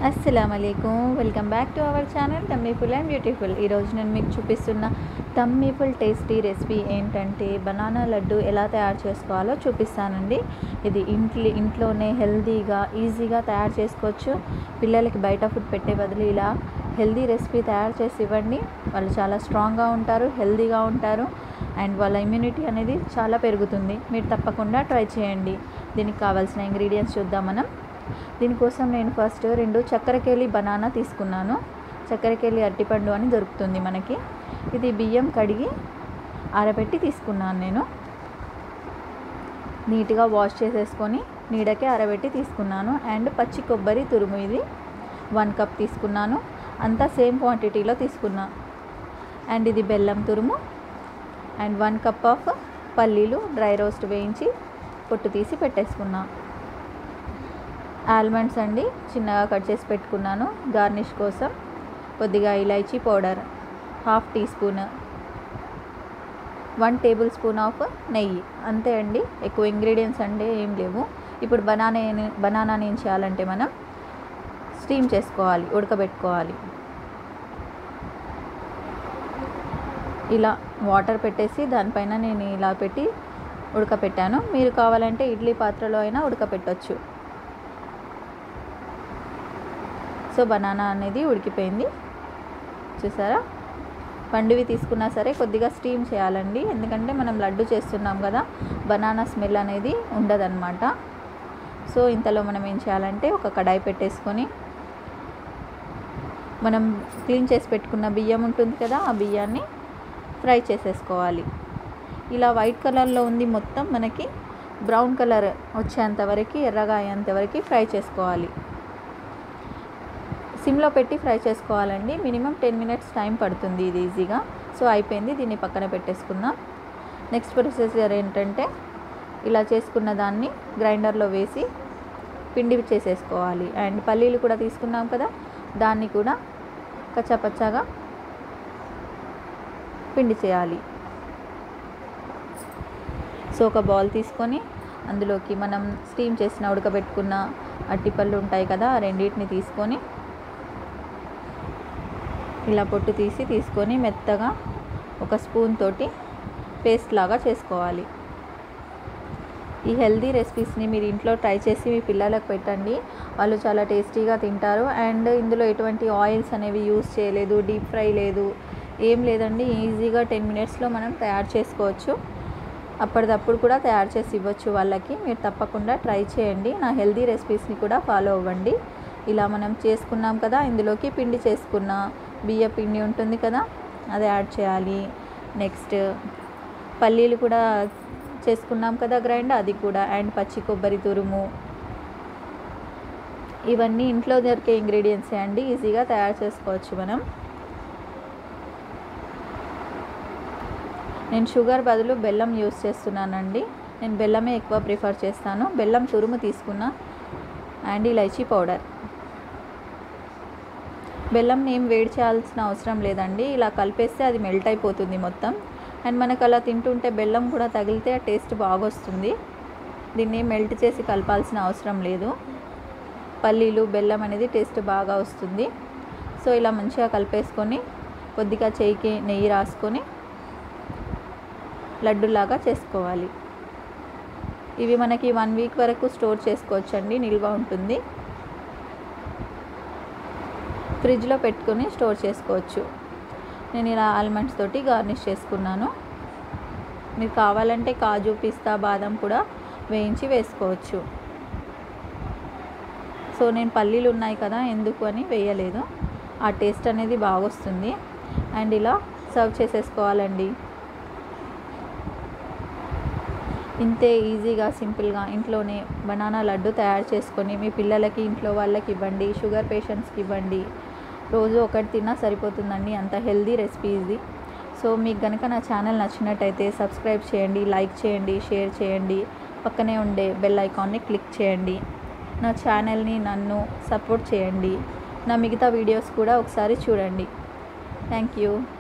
అస్సలం అయికం welcome back to our channel tummyful and beautiful ఈరోజు నేను మీకు చూపిస్తున్న తమ్మీఫుల్ టేస్టీ రెసిపీ ఏంటంటే బనానా లడ్డు ఎలా తయారు చేసుకోవాలో చూపిస్తానండి ఇది ఇంట్లో ఇంట్లోనే హెల్తీగా ఈజీగా తయారు చేసుకోవచ్చు పిల్లలకి బయట ఫుడ్ పెట్టే బదులు ఇలా హెల్దీ రెసిపీ తయారు చేసి ఇవ్వండి వాళ్ళు చాలా స్ట్రాంగ్గా ఉంటారు హెల్దీగా ఉంటారు అండ్ వాళ్ళ ఇమ్యూనిటీ అనేది చాలా పెరుగుతుంది మీరు తప్పకుండా ట్రై చేయండి దీనికి కావాల్సిన ఇంగ్రీడియంట్స్ చూద్దాం మనం దీనికోసం నేను ఫస్ట్ రెండు చక్కెరకేళి బనానా తీసుకున్నాను చక్కెరకేళి అరటిపండు అని దొరుకుతుంది మనకి ఇది బియ్యం కడిగి ఆరబెట్టి తీసుకున్నాను నేను నీట్గా వాష్ చేసేసుకొని నీడకే ఆరబెట్టి తీసుకున్నాను అండ్ పచ్చి కొబ్బరి తురుము ఇది వన్ కప్ తీసుకున్నాను అంతా సేమ్ క్వాంటిటీలో తీసుకున్నా అండ్ ఇది బెల్లం తురుము అండ్ వన్ కప్ ఆఫ్ పల్లీలు డ్రై రోస్ట్ వేయించి పొట్టు తీసి పెట్టేసుకున్నా ఆల్మండ్స్ అండి చిన్నగా కట్ చేసి పెట్టుకున్నాను గార్నిష్ కోసం కొద్దిగా ఇలైచీ powder half teaspoon one tablespoon of నెయ్యి అంతే అండి ఎక్కువ ఇంగ్రీడియంట్స్ అంటే ఏం లేవు ఇప్పుడు బనానా బనానాని ఏం చేయాలంటే మనం స్టీమ్ చేసుకోవాలి ఉడకబెట్టుకోవాలి ఇలా వాటర్ పెట్టేసి దానిపైన నేను ఇలా పెట్టి ఉడకపెట్టాను మీరు కావాలంటే ఇడ్లీ పాత్రలో అయినా ఉడకపెట్టచ్చు సో బనానా అనేది ఉడికిపోయింది చూసారా పండువి తీసుకున్నా సరే కొద్దిగా స్టీమ్ చేయాలండి ఎందుకంటే మనం లడ్డు చేస్తున్నాం కదా బనానా స్మెల్ అనేది ఉండదన్నమాట సో ఇంతలో మనం ఏం చేయాలంటే ఒక కడాయి పెట్టేసుకొని మనం క్లీన్ చేసి పెట్టుకున్న బియ్యం ఉంటుంది కదా ఆ బియ్యాన్ని ఫ్రై చేసేసుకోవాలి ఇలా వైట్ కలర్లో ఉంది మొత్తం మనకి బ్రౌన్ కలర్ వచ్చేంత వరకు ఎర్రగా అయ్యేంత వరకు ఫ్రై చేసుకోవాలి సిమ్లో పెట్టి ఫ్రై చేసుకోవాలండి మినిమం టెన్ మినిట్స్ టైం పడుతుంది ఇది ఈజీగా సో అయిపోయింది దీన్ని పక్కన పెట్టేసుకుందాం నెక్స్ట్ ప్రొసీజర్ ఏంటంటే ఇలా చేసుకున్న దాన్ని గ్రైండర్లో వేసి పిండి చేసేసుకోవాలి అండ్ పల్లీలు కూడా తీసుకున్నాం కదా దాన్ని కూడా కచ్చాపచ్చాగా పిండి చేయాలి సో ఒక బౌల్ తీసుకొని అందులోకి మనం స్టీమ్ చేసిన ఉడకబెట్టుకున్న అట్టిపళ్ళు ఉంటాయి కదా ఆ రెండింటిని తీసుకొని ఇలా పొట్టు తీసి తీసుకొని మెత్తగా ఒక స్పూన్ తోటి పేస్ట్ లాగా చేసుకోవాలి ఈ హెల్దీ రెసిపీస్ని మీరు ఇంట్లో ట్రై చేసి మీ పిల్లలకు పెట్టండి వాళ్ళు చాలా టేస్టీగా తింటారు అండ్ ఇందులో ఎటువంటి ఆయిల్స్ అనేవి యూస్ చేయలేదు డీప్ ఫ్రై లేదు ఏం లేదండి ఈజీగా టెన్ మినిట్స్లో మనం తయారు చేసుకోవచ్చు అప్పటిదప్పుడు కూడా తయారు చేసి ఇవ్వచ్చు వాళ్ళకి మీరు తప్పకుండా ట్రై చేయండి నా హెల్దీ రెసిపీస్ని కూడా ఫాలో అవ్వండి ఇలా మనం చేసుకున్నాం కదా ఇందులోకి పిండి చేసుకున్న బియ్య పిండి ఉంటుంది కదా అది యాడ్ చేయాలి నెక్స్ట్ పల్లీలు కూడా చేసుకున్నాం కదా గ్రైండ్ అది కూడా అండ్ పచ్చి కొబ్బరి తురుము ఇవన్నీ ఇంట్లో దొరికే ఇంగ్రీడియంట్సే అండి ఈజీగా తయారు చేసుకోవచ్చు మనం నేను షుగర్ బదులు బెల్లం యూస్ చేస్తున్నానండి నేను బెల్లమే ఎక్కువ ప్రిఫర్ చేస్తాను బెల్లం తురుము తీసుకున్నా అండ్ ఇలైచీ పౌడర్ బెల్లంని ఏం వేడి చేయాల్సిన అవసరం లేదండి ఇలా కలిపేస్తే అది మెల్ట్ అయిపోతుంది మొత్తం అండ్ మనకు అలా తింటుంటే బెల్లం కూడా తగిలితే ఆ టేస్ట్ బాగొస్తుంది దీన్ని మెల్ట్ చేసి కలపాల్సిన అవసరం లేదు పల్లీలు బెల్లం అనేది టేస్ట్ బాగా వస్తుంది సో ఇలా మంచిగా కలిపేసుకొని కొద్దిగా చేయికి నెయ్యి రాసుకొని లడ్డులాగా చేసుకోవాలి ఇవి మనకి వన్ వీక్ వరకు స్టోర్ చేసుకోవచ్చండి నిల్వ ఉంటుంది ఫ్రిడ్జ్లో పెట్టుకొని స్టోర్ చేసుకోవచ్చు నేను ఇలా ఆల్మండ్స్ తోటి గార్నిష్ చేసుకున్నాను మీరు కావాలంటే కాజు పిస్తా బాదం కూడా వేయించి వేసుకోవచ్చు సో నేను పల్లీలు ఉన్నాయి కదా ఎందుకు అని వేయలేదు ఆ టేస్ట్ అనేది బాగొస్తుంది అండ్ ఇలా సర్వ్ చేసేసుకోవాలండి ఇంతే ఈజీగా సింపుల్గా ఇంట్లోనే బనానా లడ్డు తయారు చేసుకొని మీ పిల్లలకి ఇంట్లో వాళ్ళకి ఇవ్వండి షుగర్ పేషెంట్స్కి ఇవ్వండి రోజు ఒకటి తిన్నా సరిపోతుందండి అంత హెల్దీ రెసిపీ ఇది సో మీకు కనుక నా ఛానల్ నచ్చినట్టయితే సబ్స్క్రైబ్ చేయండి లైక్ చేయండి షేర్ చేయండి పక్కనే ఉండే బెల్ ఐకాన్ని క్లిక్ చేయండి నా ఛానల్ని నన్ను సపోర్ట్ చేయండి నా మిగతా వీడియోస్ కూడా ఒకసారి చూడండి థ్యాంక్ యూ